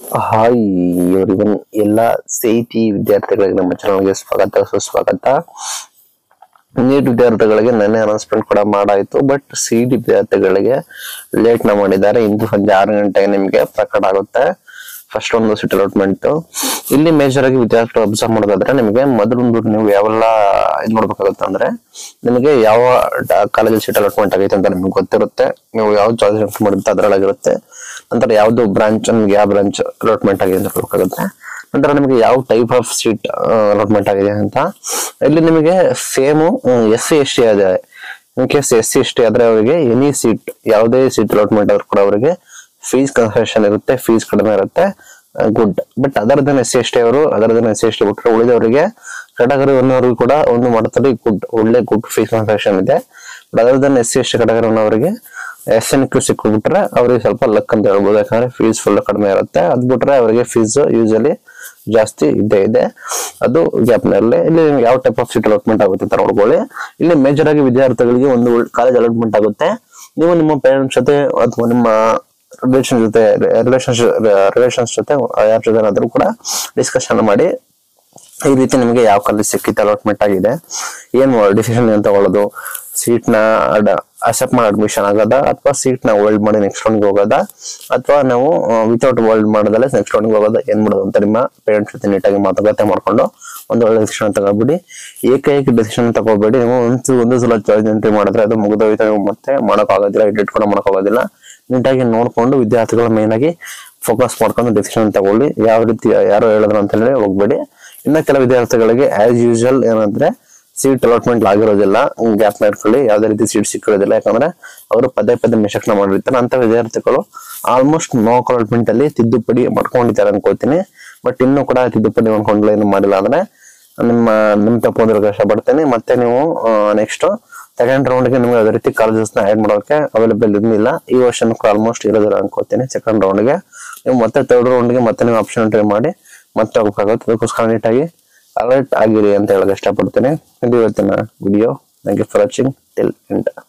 hi ಇವರಿವನ್ ಎಲ್ಲ CET ವಿದ್ಯಾರ್ಥಿಗಳಿಗೆ ನಮ್ಮ ಚಾನಲ್ಗೆ ಸ್ವಾಗತ ಸುಸ್ವಾಗತ ನೀಟ್ ವಿದ್ಯಾರ್ಥಿಗಳಿಗೆ ನೆನ್ನೆ ಅನೌನ್ಸ್ಮೆಂಟ್ ಕೂಡ ಮಾಡಾಯ್ತು ಬಟ್ ಸಿಇಟಿ ವಿದ್ಯಾರ್ಥಿಗಳಿಗೆ ಲೇಟ್ ನ ಮಾಡಿದ್ದಾರೆ ಇಂದು ಸಂಜೆ ಆರು ಗಂಟೆಗೆ ನಿಮಗೆ ಪ್ರಕಟ ಆಗುತ್ತೆ ಫಸ್ಟ್ ಒಂದು ಸೀಟ್ ಅಲಾಟ್ಮೆಂಟ್ ಇಲ್ಲಿ ಮೇಜರ್ ಆಗಿ ವಿದ್ಯಾರ್ಥಿಗಳು ಅಬ್ಸರ್ವ್ ಮಾಡೋದಾದ್ರೆ ನಿಮಗೆ ಮೊದಲೊಂದು ನೀವು ಯಾವೆಲ್ಲ ಇದು ನೋಡ್ಬೇಕಾಗುತ್ತೆ ಅಂದ್ರೆ ನಿಮಗೆ ಯಾವ ಕಾಲೇಜಲ್ಲಿ ಸೀಟ್ ಅಲಾಟ್ಮೆಂಟ್ ಆಗೈತೆ ಅಂತ ನಿಮ್ಗೆ ಗೊತ್ತಿರುತ್ತೆ ನೀವು ಯಾವ ಚಾಯ್ಸ್ ಮಾಡಿರುತ್ತೆ ಅದರೊಳಗಿರುತ್ತೆ ನಂತರ ಯಾವ್ದು ಬ್ರಾಂಚ್ ನಿಮ್ಗೆ ಯಾವ ಬ್ರಾಂಚ್ ಅಲಾಟ್ಮೆಂಟ್ ಆಗಿದೆ ಅಂತ ನೋಡ್ಬೇಕಾಗುತ್ತೆ ನಂತರ ನಿಮಗೆ ಯಾವ ಟೈಪ್ ಆಫ್ ಸೀಟ್ ಅಲಾಟ್ಮೆಂಟ್ ಆಗಿದೆ ಅಂತ ಇಲ್ಲಿ ನಿಮಗೆ same S C S T ಇದೆ in case S C S T ಆದ್ರೆ ಅವರಿಗೆ ಎನಿ ಸೀಟ್ ಯಾವುದೇ ಸೀಟ್ ಅಲಾಟ್ಮೆಂಟ್ ಆದ್ರೂ ಕೂಡ ಅವರಿಗೆ ಫೀಸ್ ಕನ್ಸೆಷನ್ ಇರುತ್ತೆ ಫೀಸ್ ಕಡಿಮೆ ಇರುತ್ತೆ good but other than S C S T ಅವರು other than S C S T ಬಿಟ್ಟರೆ ಉಳಿದವರಿಗೆ ಕೆಟಗರಿ ಒನ್ನವರಿಗೂ ಕೂಡ ಒಂದು ಮಾಡ್ತಾರೆ ಗುಡ್ ಒಳ್ಳೆ ಗುಡ್ ಫೀಸ್ ಕನ್ಸೆಷನ್ ಇದೆ but other than S C S T category ಒನ್ನವರಿಗೆ ಎಸ್ ಎನ್ ಕ್ಯೂ ಸಿಕ್ಬಿಟ್ರೆ ಅವ್ರಿಗೆ ಸ್ವಲ್ಪ ಲಕ್ ಅಂತ ಹೇಳ್ಬೋದು ಯಾಕಂದ್ರೆ ಫೀಸ್ ಫುಲ್ ಕಡಿಮೆ ಇರುತ್ತೆ ಅದ್ ಬಿಟ್ರೆ ಅವರಿಗೆ ಫೀಸ್ ಯೂಶಲಿ ಜಾಸ್ತಿ ಇದ್ದೇ ಇದೆ ಅದು ಗ್ಯಾಪ್ ನಲ್ಲಿ ಇಲ್ಲಿ ನಿಮ್ಗೆ ಯಾವ ಟೈಪ್ ಆಫ್ ಸೀಟ್ ಅಲಾಟ್ಮೆಂಟ್ ಆಗುತ್ತೆ ಅಂತ ನೋಡ್ಕೊಳ್ಳಿ ಇಲ್ಲಿ ಮೇಜರ್ ಆಗಿ ವಿದ್ಯಾರ್ಥಿಗಳಿಗೆ ಒಂದು ಕಾಲೇಜ್ ಅಲಾಟ್ಮೆಂಟ್ ಆಗುತ್ತೆ ನೀವು ನಿಮ್ಮ ಪೇರೆಂಟ್ಸ್ ಜೊತೆ ಅಥವಾ ನಿಮ್ಮ ರಿಲೇಷನ್ ಜೊತೆ ರಿಲೇಷನ್ಸ್ ರಿಲೇಷನ್ಸ್ ಜೊತೆ ಯಾರ ಜೊತೆ ಆದ್ರೂ ಕೂಡ ಡಿಸ್ಕಷನ್ ಮಾಡಿ ಈ ರೀತಿ ನಿಮಗೆ ಯಾವ ಕಾಲೇಜ್ ಸಿಕ್ಕಿತ್ತು ಅಲಾಟ್ಮೆಂಟ್ ಆಗಿದೆ ಏನ್ ಡಿಸಿಷನ್ ಏನ್ ತಗೊಳ್ಳೋದು ಸೀಟ್ ನ ಅಕ್ಸೆಪ್ಟ್ ಮಾಡಿ ಅಡ್ಮಿಷನ್ ಆಗೋದ ಅಥವಾ ಸೀಟ್ ನ ಹೋಲ್ಡ್ ಮಾಡಿ ನೆಕ್ಸ್ಟ್ ರೌಂಡ್ಗೆ ಹೋಗೋದ ಅಥವಾ ನಾವು ವಿತೌಟ್ ಹೋಲ್ಡ್ ಮಾಡೋದಲ್ಲೇ ನೆಕ್ಸ್ಟ್ ರೌಂಡ್ಗೆ ಹೋಗೋದ ಏನ್ ಮಾಡೋದು ಅಂತ ನಿಮ್ಮ ಪೇರೆಂಟ್ಸ್ ಜೊತೆ ನೀಟಾಗಿ ಮಾತುಕತೆ ಮಾಡ್ಕೊಂಡು ಒಂದು ಒಳ್ಳೆ ಡಿಸಿಷನ್ ತಗೋಬಿಡಿ ಏಕೈಕ ಡಿಸಿಷನ್ ತಗೋಬೇಡಿ ನೀವು ಒಂದು ಒಂದು ಸಲ ಚಾಯ್ಸ್ ಎಂಟ್ರಿ ಮಾಡಿದ್ರೆ ಅದು ಮುಗಿದೋಯ್ತು ನೀವು ಮತ್ತೆ ಮಾಡೋಕ್ಕಾಗೋದಿಲ್ಲ ಎಡಿಟ್ ಕೂಡ ಮಾಡೋಕ್ಕಾಗೋದಿಲ್ಲ ನೀಟಾಗಿ ನೋಡ್ಕೊಂಡು ವಿದ್ಯಾರ್ಥಿಗಳು ಮೇನ್ ಆಗಿ ಫೋಕಸ್ ಮಾಡ್ಕೊಂಡು ಡಿಸಿಷನ್ ತಗೊಳ್ಳಿ ಯಾವ ರೀತಿ ಯಾರು ಹೇಳಿದ್ರು ಅಂತ ಹೇಳಿ ಹೋಗ್ಬೇಡಿ ಇನ್ನ ಕೆಲ ವಿದ್ಯಾರ್ಥಿಗಳಿಗೆ ಆಸ್ ಯೂಶುವಲ್ ಏನಂದ್ರೆ ಸೀಟ್ ಅಲಾಟ್ಮೆಂಟ್ ಆಗಿರೋದಿಲ್ಲ ಗ್ಯಾಪ್ ನ ಇಟ್ಕೊಳ್ಳಿ ಯಾವ್ದೇ ರೀತಿ ಸೀಟ್ ಸಿಕ್ಕಿರೋದಿಲ್ಲ ಯಾಕಂದ್ರೆ ಅವರು ಪದೇ ಪದೇ ಮಿಸ್ಟೇಕ್ನ ಮಾಡಿರ್ತಾರೆ ಅಂತ ವಿದ್ಯಾರ್ಥಿಗಳು ಆಲ್ಮೋಸ್ಟ್ ನೋ ಅಲಾಟ್ಮೆಂಟ್ ಅಲ್ಲಿ ತಿದ್ದುಪಡಿ ಮಾಡ್ಕೊಂಡಿದ್ದಾರೆ ಅನ್ಕೋತೀನಿ ಬಟ್ ಇನ್ನೂ ಕೂಡ ತಿದ್ದುಪಡಿ ಮಾಡ್ಕೊಂಡಿಲ್ಲ ಏನು ಮಾಡಿಲ್ಲ ಅಂದ್ರೆ ನಿಮ್ಮ ನಿಮ್ ತಪ್ಪು ಅಂದ್ರೆ ಕಷ್ಟಪಡ್ತೇನೆ ಮತ್ತೆ ನೀವು ನೆಕ್ಸ್ಟ್ ಸೆಕೆಂಡ್ ರೌಂಡ್ಗೆ ನಿಮ್ಗೆ ಅದೇ ರೀತಿ ಕಾಲೇಜಸ್ ನ ಆಡ್ ಮಾಡೋಕೆ ಅವೈಲೇಬಲ್ ಇರಲಿಲ್ಲ ಈ ವರ್ಷ ಅಲ್ಮೋಸ್ಟ್ ಇರೋದಿಲ್ಲ ಅನ್ಕೋತೀನಿ ಸೆಕೆಂಡ್ ರೌಂಡ್ಗೆ ನೀವು ಮತ್ತೆ ಥರ್ಡ್ ರೌಂಡ್ಗೆ ಮತ್ತೆ ನೀವು ಆಪ್ಷನ್ ಟ್ರೈ ಮಾಡಿ ಮತ್ತೆ ಹೋಗ್ಬೇಕಾಗುತ್ತೆ ಅದಕ್ಕೋಸ್ಕರ ನೀಟಾಗಿ ಅಲರ್ಟ್ ಆಗಿರಿ ಅಂತ ಹೇಳಕ್ ಇಷ್ಟಪಡ್ತೀನಿ ಇದು ಇವತ್ತಿನ video thank you for watching till end